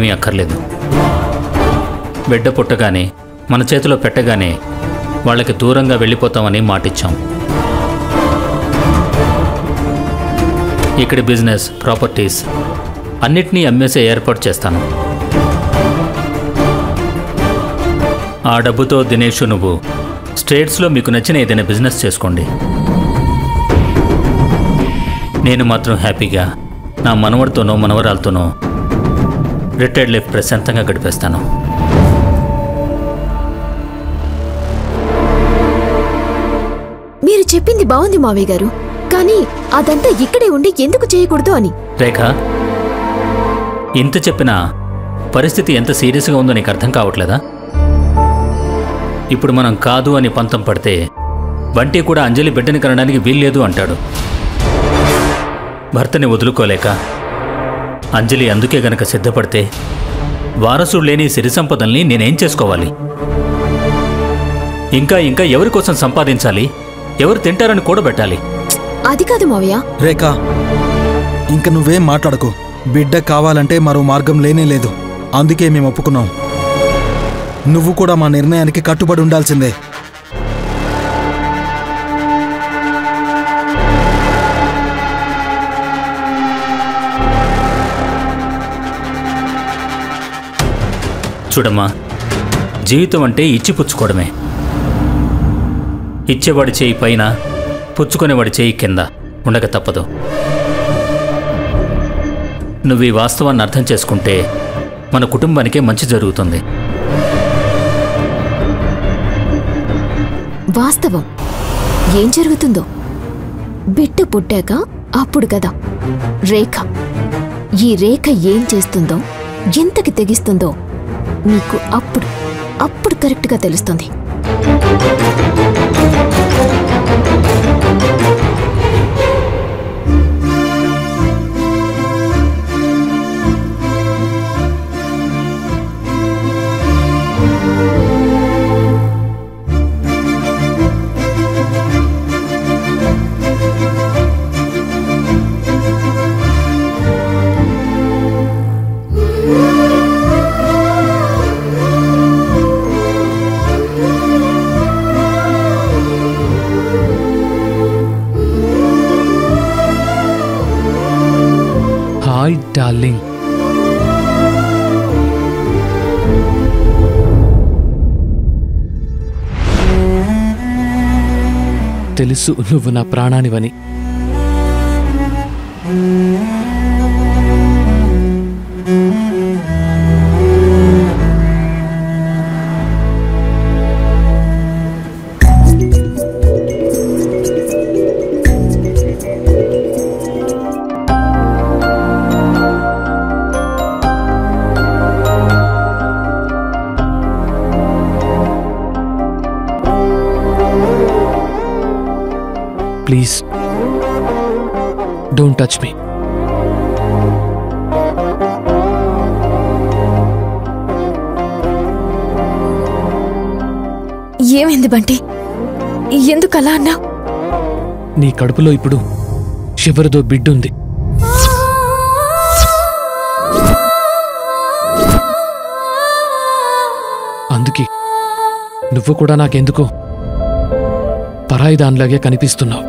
ఏమీ అక్కర్లేదు బిడ్డ పుట్టగానే మన చేతిలో పెట్టగానే వాళ్ళకి దూరంగా వెళ్ళిపోతామని మాటిచ్చాం ఇక్కడి బిజినెస్ ప్రాపర్టీస్ అన్నిటినీ అమ్మేసే ఏర్పాటు చేస్తాను ఆ డబ్బుతో దినేష్ నువ్వు స్టేట్స్లో మీకు నచ్చిన ఏదైనా బిజినెస్ చేసుకోండి నేను మాత్రం హ్యాపీగా నా మనవడితోనో మనవరాలతోనో రిటైర్డ్ లైఫ్ ప్రశాంతంగా గడిపేస్తాను మీరు చెప్పింది బాగుంది మావయ్య గారు కానీ అదంతా ఇక్కడే ఉండి ఎందుకు చేయకూడదు అని రేఖ ఇంత చెప్పినా పరిస్థితి ఎంత సీరియస్గా ఉందో నీకు అర్థం కావట్లేదా ఇప్పుడు మనం కాదు అని పంతం పడితే బంటి కూడా అంజలి బిడ్డని కనడానికి వీల్లేదు అంటాడు భర్తని వదులుకోలేక అంజలి అందుకే గనక సిద్ధపడితే వారసుడు లేని సిరి సంపదల్ని నేనేం చేసుకోవాలి ఇంకా ఇంకా ఎవరి కోసం సంపాదించాలి ఎవరు తింటారని కూడబెట్టాలి అది కాదు మావయ్య రేఖ ఇంక నువ్వేం మాట్లాడకు బిడ్డ కావాలంటే మరో మార్గం లేనే లేదు అందుకే మేము ఒప్పుకున్నాం నువ్వు కూడా మా నిర్ణయానికి కట్టుబడి ఉండాల్సిందే చూడమ్మా జీవితం అంటే ఇచ్చిపుచ్చుకోవడమే ఇచ్చేవాడి చేయి పైన పుచ్చుకునేవాడి చేయి కింద ఉండక తప్పదు నువ్వు ఈ వాస్తవాన్ని అర్థం చేసుకుంటే మన కుటుంబానికే మంచి జరుగుతుంది వాస్తవం ఏం జరుగుతుందో బిడ్డ పుట్టాక అప్పుడు కదా రేఖ ఈ రేఖ ఏం చేస్తుందో ఎంతకి తెగిస్తుందో మీకు అప్పుడు అప్పుడు కరెక్ట్గా తెలుస్తుంది హాయ్ డార్లింగ్ తెలుసు నువ్వు నా ప్రాణానివని ప్లీజ్ డోంట్ టచ్ మీ ఏమైంది బంటి ఎందుకు అలా అన్నా నీ కడుపులో ఇప్పుడు చివరిదో బిడ్డుంది అందుకే నువ్వు కూడా నాకెందుకో పరాయి దానిలాగే కనిపిస్తున్నావు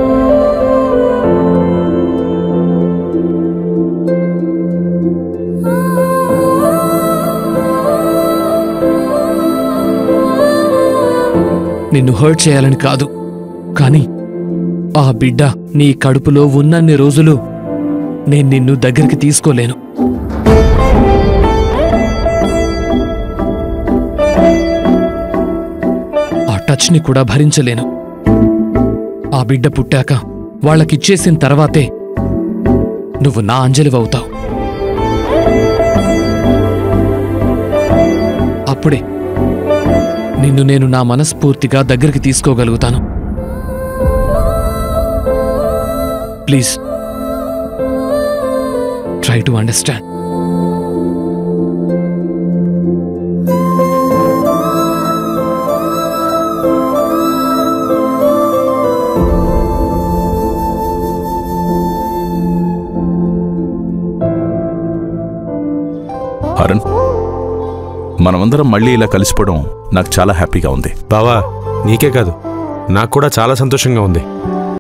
నిన్ను హర్ట్ చేయాలని కాదు కానీ ఆ బిడ్డ నీ కడుపులో ఉన్నన్ని రోజులు నేను నిన్ను దగ్గరికి తీసుకోలేను ఆ టచ్ని కూడా భరించలేను ఆ బిడ్డ పుట్టాక వాళ్ళకిచ్చేసిన తర్వాతే నువ్వు నా అంజలివవుతావు అప్పుడే నిన్ను నేను నా మనస్ఫూర్తిగా దగ్గరికి తీసుకోగలుగుతాను please try to understand Arun మనమందరం మళ్ళీ ఇలా కలిసిపోవడం నాకు చాలా హ్యాపీగా ఉంది బావా నీకే కాదు నాకు కూడా చాలా సంతోషంగా ఉంది